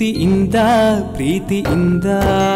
ಪ್ರೀತಿಯಿಂದ ಪ್ರೀತಿಯಿಂದ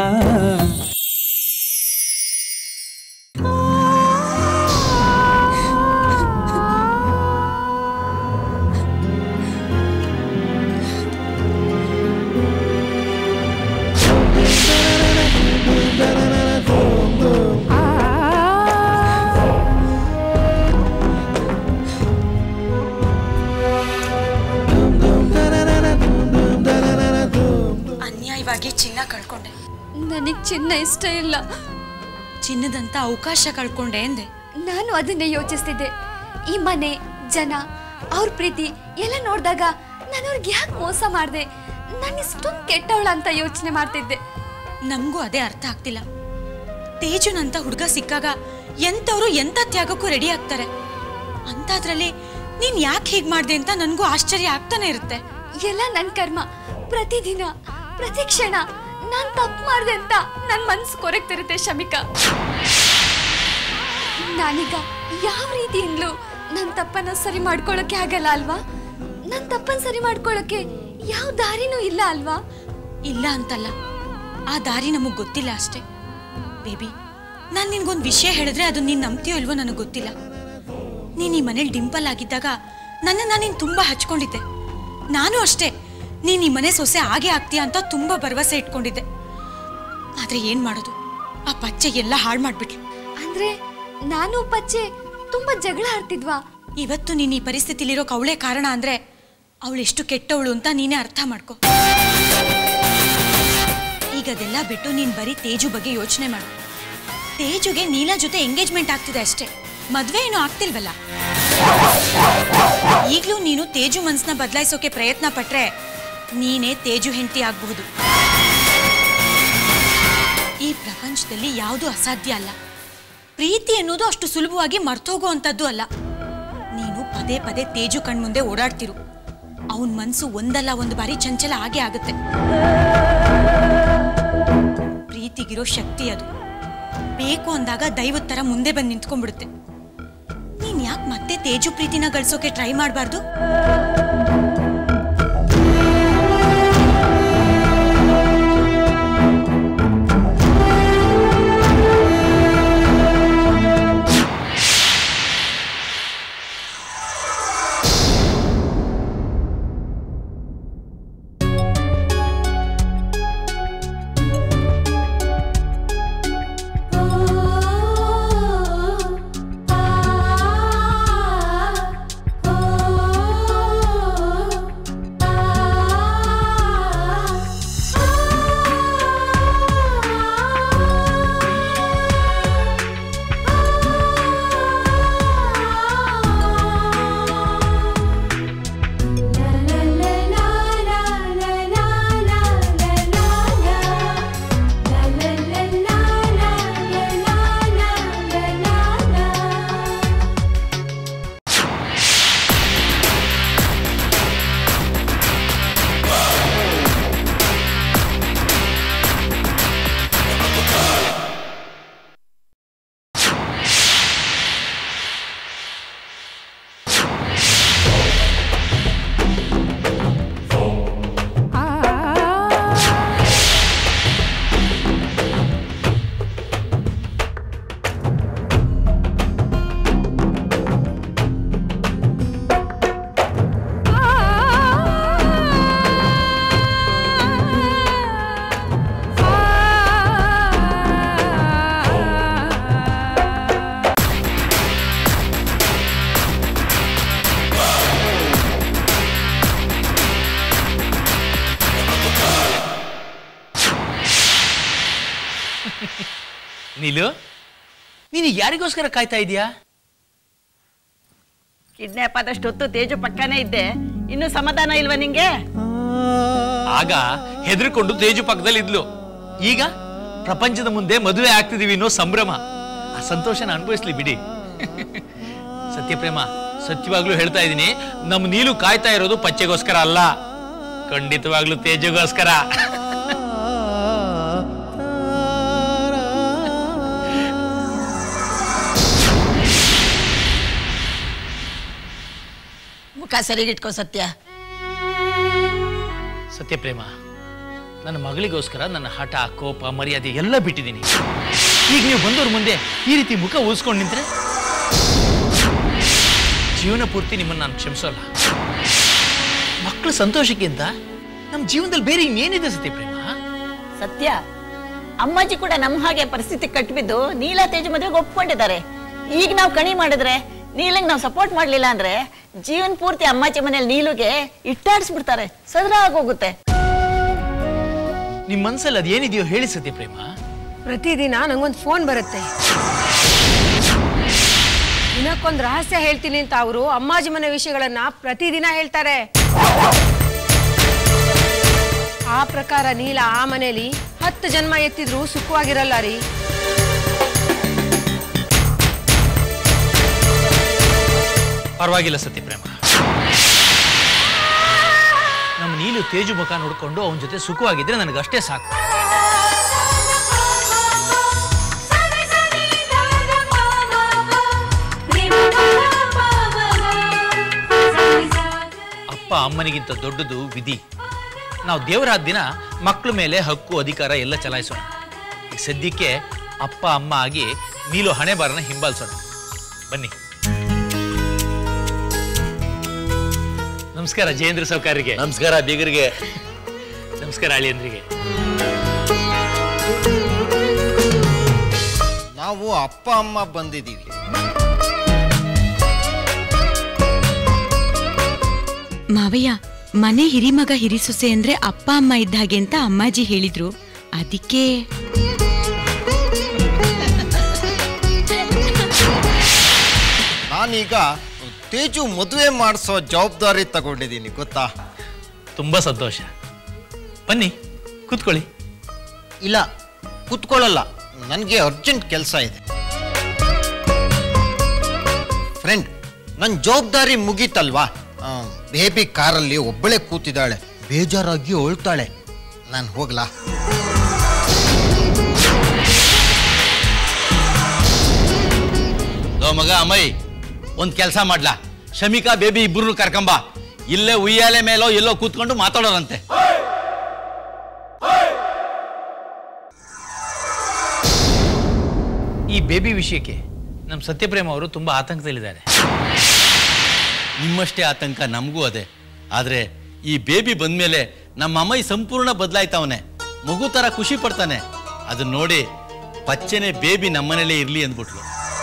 ಅನ್ಯಾಯವಾಗಿ ಚಿನ್ನ ಕಳ್ಕೊಂಡೆ ನನಗೆ ಚಿನ್ನ ಇಷ್ಟ ಇಲ್ಲ ಚಿನ್ನದಂತ ಅವಕಾಶ ಕಳ್ಕೊಂಡೆ ಎಂದೆ ನಾನು ಅದನ್ನೇ ಯೋಚಿಸ್ತಿದ್ದೆ ಈ ಮನೆ ಜನ ಅವ್ರ ಪ್ರೀತಿ ಎಲ್ಲ ನೋಡಿದಾಗ ನಾನು ಅವ್ರಿಗೆ ಯಾಕೆ ಮೋಸ ಮಾಡಿದೆ ನಾನು ಇಷ್ಟೊಂದು ಕೆಟ್ಟವಳ ಅಂತ ಯೋಚನೆ ಮಾಡ್ತಿದ್ದೆ ನಮಗೂ ಅದೇ ಅರ್ಥ ಆಗ್ತಿಲ್ಲ ತೇಜುನಂತ ಹುಡುಗ ಸಿಕ್ಕಾಗ ಎಂತವ್ರು ಎಂತ ತ್ಯಾಗಕ್ಕೂ ರೆಡಿ ಆಗ್ತಾರೆ ಅಂತಾದ್ರಲ್ಲಿ ನೀನ್ ಯಾಕೆ ಹೀಗ್ ಮಾಡ್ದೆ ಅಂತ ನನ್ಗೂ ಆಶ್ಚರ್ಯ ಆಗ್ತಾನೆ ಇರುತ್ತೆ ಎಲ್ಲ ನನ್ನ ಕರ್ಮ ಪ್ರತಿದಿನ ಪ್ರತಿ ಕ್ಷಣ ನಾನು ತಪ್ಪು ಮಾಡಿದೆ ಅಂತ ನನ್ನ ಮನ್ಸು ಕೊರಗ್ತಿರುತ್ತೆ ಶಮಿಕಾ ನಾನೀಗ ಯಾವ ರೀತಿಯಿಂದಲೂ ನನ್ನ ತಪ್ಪನ್ನ ಸರಿ ಮಾಡ್ಕೊಳ್ಳೋಕೆ ಆಗಲ್ಲ ಅಲ್ವಾ ನನ್ನ ತಪ್ಪನ್ನ ಸರಿ ಮಾಡ್ಕೊಳ್ಳೋಕೆ ಯಾವ ದಾರಿನೂ ಇಲ್ಲ ಅಲ್ವಾ ಇಲ್ಲ ಅಂತಲ್ಲ ಆ ದಾರಿ ನಮಗ್ ಗೊತ್ತಿಲ್ಲ ಅಷ್ಟೇ ಬೇಬಿ ನಾನ್ ನಿನ್ಗೊಂದ್ ವಿಷಯ ಹೇಳಿದ್ರೆ ಅದು ನೀನ್ ನಂಬ್ತೀಯೋ ಇಲ್ವೋ ನನಗೆ ಗೊತ್ತಿಲ್ಲ ನೀನ್ ಈ ಮನೇಲಿ ಡಿಂಪಲ್ ಆಗಿದ್ದಾಗ ನನ್ನ ನೀನ್ ತುಂಬಾ ಹಚ್ಕೊಂಡಿದ್ದೆ ನಾನು ಅಷ್ಟೇ ನೀನ್ ಈ ಮನೆ ಸೊಸೆ ಹಾಗೆ ಆಗ್ತೀಯ ಅಂತ ತುಂಬಾ ಭರವಸೆ ಇಟ್ಕೊಂಡಿದ್ದೆ ಆದ್ರೆ ಏನ್ ಮಾಡೋದು ಆ ಪಚ್ಚೆ ಎಲ್ಲ ಹಾಳು ಮಾಡ್ಬಿಟ್ಲು ಅಂದ್ರೆ ನಾನು ಪಚ್ಚೆ ತುಂಬಾ ಜಗಳ ಆಡ್ತಿದ್ವಾ ಇವತ್ತು ನೀನ್ ಈ ಪರಿಸ್ಥಿತಿಲಿರೋಕ್ ಅವಳೇ ಕಾರಣ ಅಂದ್ರೆ ಅವಳು ಎಷ್ಟು ಕೆಟ್ಟವಳು ಅಂತ ನೀನೇ ಅರ್ಥ ಮಾಡ್ಕೊ ಈಗ ಅದೆಲ್ಲ ಬಿಟ್ಟು ನೀನ್ ಬರೀ ತೇಜು ಬಗ್ಗೆ ಯೋಚನೆ ಮಾಡು ತೇಜುಗೆ ನೀಲಾ ಜೊತೆ ಎಂಗೇಜ್ಮೆಂಟ್ ಆಗ್ತಿದೆ ಅಷ್ಟೇ ಮದ್ವೆ ಏನೂ ಆಗ್ತಿಲ್ವಲ್ಲ ಈಗ್ಲೂ ನೀನು ತೇಜು ಮನ್ಸನ್ನ ಬದಲಾಯಿಸೋಕೆ ಪ್ರಯತ್ನ ಪಟ್ರೆ ನೀನೇ ತೇಜು ಹೆಂಡತಿ ಆಗಬಹುದು ಈ ಪ್ರಪಂಚದಲ್ಲಿ ಯಾವುದು ಅಸಾಧ್ಯ ಅಲ್ಲ ಪ್ರೀತಿ ಎನ್ನುವುದು ಅಷ್ಟು ಸುಲಭವಾಗಿ ಮರ್ತೋಗುವಂಥದ್ದು ಅಲ್ಲ ನೀನು ಪದೇ ಪದೇ ತೇಜು ಕಣ್ಮುಂದೆ ಓಡಾಡ್ತಿರು ಅವನ್ ಮನ್ಸು ಒಂದಲ್ಲ ಒಂದು ಬಾರಿ ಚಂಚಲ ಆಗೇ ಆಗುತ್ತೆ ಪ್ರೀತಿಗಿರೋ ಶಕ್ತಿ ಅದು ಬೇಕು ಅಂದಾಗ ದೈವದ ತರ ಮುಂದೆ ಬಂದು ನಿಂತ್ಕೊಂಡ್ಬಿಡುತ್ತೆ ನೀನ್ ಯಾಕೆ ಮತ್ತೆ ತೇಜು ಪ್ರೀತಿನ ಗಳಿಸೋಕೆ ಟ್ರೈ ಮಾಡಬಾರ್ದು ನೀಲು ನೀನು ಯಾರಿಗೋಸ್ಕರ ಕಾಯ್ತಾ ಇದೀಯಾ ಕಿಡ್ನಾಪ್ ಆದಷ್ಟೊತ್ತು ತೇಜು ಪಕ್ಕನೇ ಇದ್ದೆ ಇನ್ನು ಸಮಾಧಾನ ಇಲ್ವಾ ನಿಂಗೆ ಆಗ ಹೆದರ್ಕೊಂಡು ತೇಜು ಪಕ್ಕದಲ್ಲಿ ಇದ್ಲು ಈಗ ಪ್ರಪಂಚದ ಮುಂದೆ ಮದುವೆ ಆಗ್ತಿದೀವಿ ಅನ್ನೋ ಸಂಭ್ರಮ ಆ ಸಂತೋಷನ ಅನುಭವಿಸ್ಲಿ ಬಿಡಿ ಸತ್ಯಪ್ರೇಮ ಸತ್ಯವಾಗ್ಲೂ ಹೇಳ್ತಾ ಇದ್ದೀನಿ ನಮ್ಮ ನೀಲು ಕಾಯ್ತಾ ಇರೋದು ಪಚ್ಚೆಗೋಸ್ಕರ ಅಲ್ಲ ಖಂಡಿತವಾಗ್ಲೂ ತೇಜುಗೋಸ್ಕರ ಮುಖ ಸರಿಗಿಟ್ಕೋ ಸತ್ಯ ಸತ್ಯಪ್ರೇಮ ನನ್ನ ಮಗಳಿಗೋಸ್ಕರ ನನ್ನ ಹಠ ಕೋಪ ಮರ್ಯಾದೆ ಎಲ್ಲ ಬಿಟ್ಟಿದ್ದೀನಿ ಈಗ ನೀವು ಬಂದವ್ರ ಮುಂದೆ ಈ ರೀತಿ ಮುಖ ಊಸ್ಕೊಂಡು ನಿಂತ್ರೆ ಜೀವನ ಪೂರ್ತಿ ನಿಮ್ಮನ್ನು ನಾನು ಕ್ಷಮಿಸೋಲ್ಲ ಮಕ್ಕಳ ಸಂತೋಷಕ್ಕಿಂತ ನಮ್ಮ ಜೀವನದಲ್ಲಿ ಬೇರೆ ಇನ್ನೇನಿದೆ ಸತ್ಯ ಪ್ರೇಮ ಸತ್ಯ ಅಮ್ಮಾಜಿ ಕೂಡ ನಮ್ಮ ಹಾಗೆ ಪರಿಸ್ಥಿತಿ ಕಟ್ಬಿದ್ದು ನೀಲ ತೇಜ್ ಮದುವೆಗೆ ಒಪ್ಕೊಂಡಿದ್ದಾರೆ ಈಗ ನಾವು ಕಣಿ ಮಾಡಿದ್ರೆ ನೀಲಂಗ್ ನಾವು ಸಪೋರ್ಟ್ ಮಾಡ್ಲಿಲ್ಲ ಅಂದ್ರೆ ಜೀವನ್ ಪೂರ್ತಿ ಅಮ್ಮಾಚಿ ಮನೇಲಿ ನೀಲುಗೆ ಇಟ್ಟಾಡಿಸ್ಬಿಡ್ತಾರೆ ಸದ್ರ ಆಗೋಗುತ್ತೆ ನಿಮ್ಮ ಮನಸ್ಸಲ್ಲಿ ಅದೇನಿದೆಯೋ ಹೇಳಿ ಸತ್ಯ ಪ್ರೇಮ ಪ್ರತಿದಿನ ನಂಗೊಂದು ಫೋನ್ ಬರುತ್ತೆ ದಿನಕ್ಕೊಂದು ರಹಸ್ಯ ಹೇಳ್ತೀನಿ ಅಂತ ಅವರು ಅಮ್ಮಾಜಿ ಮನೆ ವಿಷಯಗಳನ್ನ ಪ್ರತಿದಿನ ಹೇಳ್ತಾರೆ ಆ ಪ್ರಕಾರ ನೀಲ ಆ ಮನೇಲಿ ಹತ್ತು ಜನ್ಮ ಎತ್ತಿದ್ರು ಸುಖವಾಗಿರಲ್ಲ ರೀ ಪರವಾಗಿಲ್ಲ ಸತ್ಯ ಪ್ರೇಮ ನಮ್ಮ ನೀಲು ತೇಜು ಮುಖ ನೋಡ್ಕೊಂಡು ಅವನ ಜೊತೆ ಸುಖವಾಗಿದ್ರೆ ನನಗಷ್ಟೇ ಸಾಕು ಅಪ್ಪ ಅಮ್ಮನಿಗಿಂತ ದೊಡ್ಡದು ವಿಧಿ ನಾವು ದೇವರಾದ ದಿನ ಮಕ್ಕಳ ಮೇಲೆ ಹಕ್ಕು ಅಧಿಕಾರ ಎಲ್ಲ ಚಲಾಯಿಸೋಣ ಈ ಸದ್ಯಕ್ಕೆ ಅಪ್ಪ ಅಮ್ಮ ಆಗಿ ನೀಲು ಹಣೆ ಬಾರನ ಹಿಂಬಾಲಿಸೋಣ ಬನ್ನಿ ನಮಸ್ಕಾರ ಜಯೇಂದ್ರ ಸೌಕಾರಿಗೆ ನಮಸ್ಕಾರ ಬೀಗರಿಗೆ ನಮಸ್ಕಾರ ಅಳಿಯಂದ್ರಿಗೆ ನಾವು ಅಪ್ಪ ಅಮ್ಮ ಬಂದಿದ್ದೀವಿ ಮಾವಯ್ಯ ಮನೆ ಹಿರಿಮಗ ಹಿರಿಸೊಸೆ ಅಂದ್ರೆ ಅಪ್ಪ ಅಮ್ಮ ಇದ್ದ ಹಾಗೆ ಅಂತ ಅಮ್ಮಾಜಿ ಹೇಳಿದ್ರು ಅದಕ್ಕೆ ನಾನೀಗ ತೇಜು ಮದುವೆ ಮಾಡಿಸೋ ಜವಾಬ್ದಾರಿ ತಗೊಂಡಿದ್ದೀನಿ ಗೊತ್ತಾ ತುಂಬಾ ಸಂತೋಷ ಬನ್ನಿ ಕೂತ್ಕೊಳ್ಳಿ ಇಲ್ಲ ಕೂತ್ಕೊಳ್ಳಲ್ಲ ನನಗೆ ಅರ್ಜೆಂಟ್ ಕೆಲಸ ಇದೆ ಫ್ರೆಂಡ್ ನನ್ನ ಜವಾಬ್ದಾರಿ ಮುಗೀತಲ್ವಾ ಆ, ಬೇಬಿ ಕಾರಲ್ಲಿ ಒಬ್ಬಳೇ ಕೂತಿದ್ದಾಳೆ ಬೇಜಾರಾಗಿ ಅಳ್ತಾಳೆ ನಾನು ಹೋಗ್ಲಾ ಲೋ ಮಗ ಅಮ್ಮಯ್ ಒಂದ್ ಕೆಲಸ ಮಾಡ್ಲಾ ಶಮಿಕಾ ಬೇಬಿ ಇಬ್ರು ಕರ್ಕೊಂಬ ಇಲ್ಲೇ ಉಯ್ಯಾಲೆ ಮೇಲೋ ಎಲ್ಲೋ ಕೂತ್ಕೊಂಡು ಮಾತಾಡೋರಂತೆ ಈ ಬೇಬಿ ವಿಷಯಕ್ಕೆ ನಮ್ಮ ಸತ್ಯಪ್ರೇಮ ಅವರು ತುಂಬಾ ಆತಂಕದಲ್ಲಿದ್ದಾರೆ ನಿಮ್ಮಷ್ಟೇ ಆತಂಕ ನಮಗೂ ಅದೇ ಆದ್ರೆ ಈ ಬೇಬಿ ಬಂದ್ಮೇಲೆ ನಮ್ಮ ಅಮ್ಮಯ್ಯ ಸಂಪೂರ್ಣ ಬದಲಾಯ್ತವನೆ ಮಗು ತರ ಖುಷಿ ಪಡ್ತಾನೆ ಅದನ್ನ ನೋಡಿ ಪಚ್ಚನೆ ಬೇಬಿ ನಮ್ಮನೇಲೇ ಇರ್ಲಿ ಅಂದ್ಬಿಟ್ಲು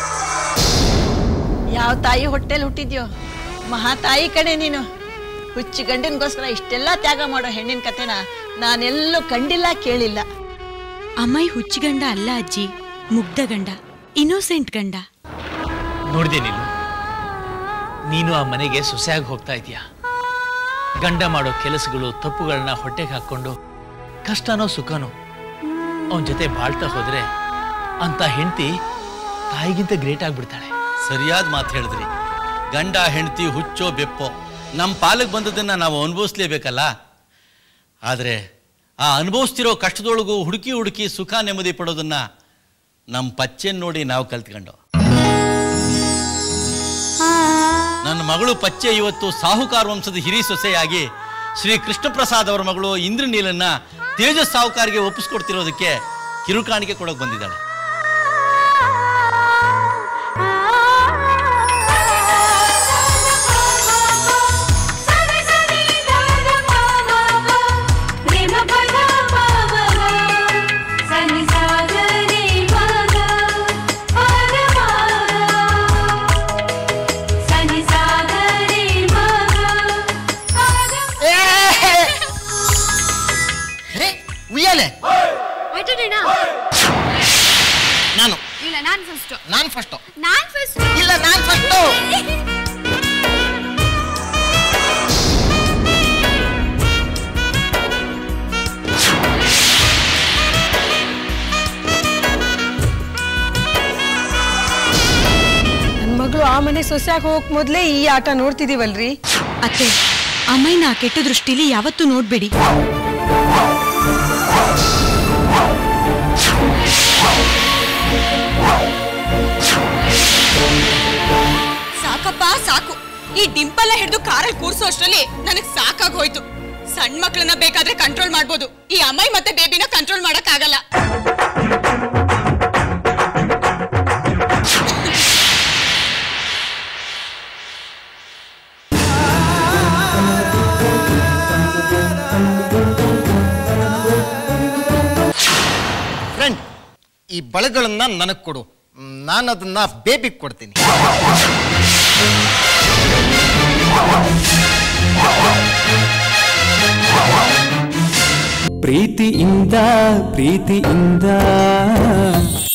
ಯಾವ ತಾಯಿ ಹೊಟ್ಟೆಲ್ ಹುಟ್ಟಿದ್ಯೋ ಮಹಾ ತಾಯಿ ಕಡೆ ನೀನು ಹುಚ್ಚು ಗಂಡನಿಗೋಸ್ಕರ ಇಷ್ಟೆಲ್ಲ ತ್ಯಾಗ ಮಾಡೋ ಹೆಣ್ಣಿನ ಕತೆನ ನಾನೆಲ್ಲೂ ಕಂಡಿಲ್ಲ ಕೇಳಿಲ್ಲ ಅಮ್ಮಾಯಿ ಹುಚ್ಚಿಗಂಡ ಅಲ್ಲ ಅಜ್ಜಿ ಮುಗ್ಧ ಗಂಡ ಇನ್ನೋಸೆಂಟ್ ಗಂಡ ನೋಡಿದೆ ನೀನು ನೀನು ಆ ಮನೆಗೆ ಸೊಸೆಯಾಗಿ ಹೋಗ್ತಾ ಇದೀಯ ಗಂಡ ಮಾಡೋ ಕೆಲಸಗಳು ತಪ್ಪುಗಳನ್ನ ಹೊಟ್ಟೆಗೆ ಹಾಕೊಂಡು ಕಷ್ಟನೋ ಸುಖನೋ ಅವನ ಜೊತೆ ಬಾಳ್ತಾ ಹೋದ್ರೆ ಅಂತ ಹೆಂಡತಿ ತಾಯಿಗಿಂತ ಗ್ರೇಟ್ ಆಗ್ಬಿಡ್ತಾಳೆ ಸರಿಯಾದ ಮಾತು ಹೇಳಿದ್ರಿ ಗಂಡ ಹೆಂಡತಿ ಹುಚ್ಚೋ ಬೆಪ್ಪೋ ನಮ್ಮ ಪಾಲಿಗೆ ಬಂದದನ್ನ ನಾವು ಅನುಭವಿಸ್ಲೇಬೇಕಲ್ಲ ಆದರೆ ಆ ಅನುಭವಿಸ್ತಿರೋ ಕಷ್ಟದೊಳಗೂ ಹುಡುಕಿ ಹುಡುಕಿ ಸುಖ ನೆಮ್ಮದಿ ಪಡೋದನ್ನ ನಮ್ಮ ಪಚ್ಚೆನ್ ನೋಡಿ ನಾವು ಕಲ್ತ್ಕೊಂಡು ನನ್ನ ಮಗಳು ಪಚ್ಚೆ ಇವತ್ತು ಸಾಹುಕಾರ ವಂಶದ ಹಿರಿ ಸೊಸೆಯಾಗಿ ಶ್ರೀ ಕೃಷ್ಣ ಪ್ರಸಾದ್ ಅವರ ಮಗಳು ಇಂದ್ರನೀಲನ್ನ ತೇಜಸ್ ಸಾಹುಕಾರಿಗೆ ಒಪ್ಪಿಸ್ಕೊಡ್ತಿರೋದಕ್ಕೆ ಕಿರುಕಾಣಿಕೆ ಕೊಡೋಕೆ ಬಂದಿದ್ದಾಳೆ ಹೇ ಉಯ್ಯಾಲೆ ಆಯ್ತಣ್ಣ ನಾನು ಇಲ್ಲ ನಾನು ಫಸ್ಟ್ ನಾನು ಫಸ್ಟು ನಾನು ಫಸ್ಟ್ ಇಲ್ಲ ನಾನು ಫಸ್ಟು ನನ್ನ ಮಗಳು ಆ ಮನೆ ಸೊಸೆಯಾಗಿ ಹೋಗಕ್ ಮೊದ್ಲೇ ಈ ಆಟ ನೋಡ್ತಿದೀವಲ್ರಿ ಅತ್ತೆ ಅಮ್ಮಯ್ಯನ ಆ ಕೆಟ್ಟ ದೃಷ್ಟಿಲಿ ಯಾವತ್ತೂ ನೋಡ್ಬೇಡಿ ಸಾಕಪ್ಪ ಸಾಕು ಈ ಡಿಂಪಲ್ನ ಹಿಡಿದು ಕಾರಲ್ಲಿ ಕೂರ್ಸೋ ಅಷ್ಟರಲ್ಲಿ ನನಗೆ ಸಾಕಾಗಿ ಹೋಯ್ತು ಸಣ್ಣ ಮಕ್ಕಳನ್ನ ಬೇಕಾದ್ರೆ ಕಂಟ್ರೋಲ್ ಮಾಡ್ಬೋದು ಈ ಅಮ್ಮಾಯಿ ಫ್ರೆಂಡ್ ಈ ಬಳೆಗಳನ್ನ ನನಗೆ ಕೊಡು ನಾನು ಅದನ್ನ ಬೇಬಿಗೆ ಕೊಡ್ತೀನಿ ಪ್ರೀತಿಯಿಂದ ಪ್ರೀತಿಯಿಂದ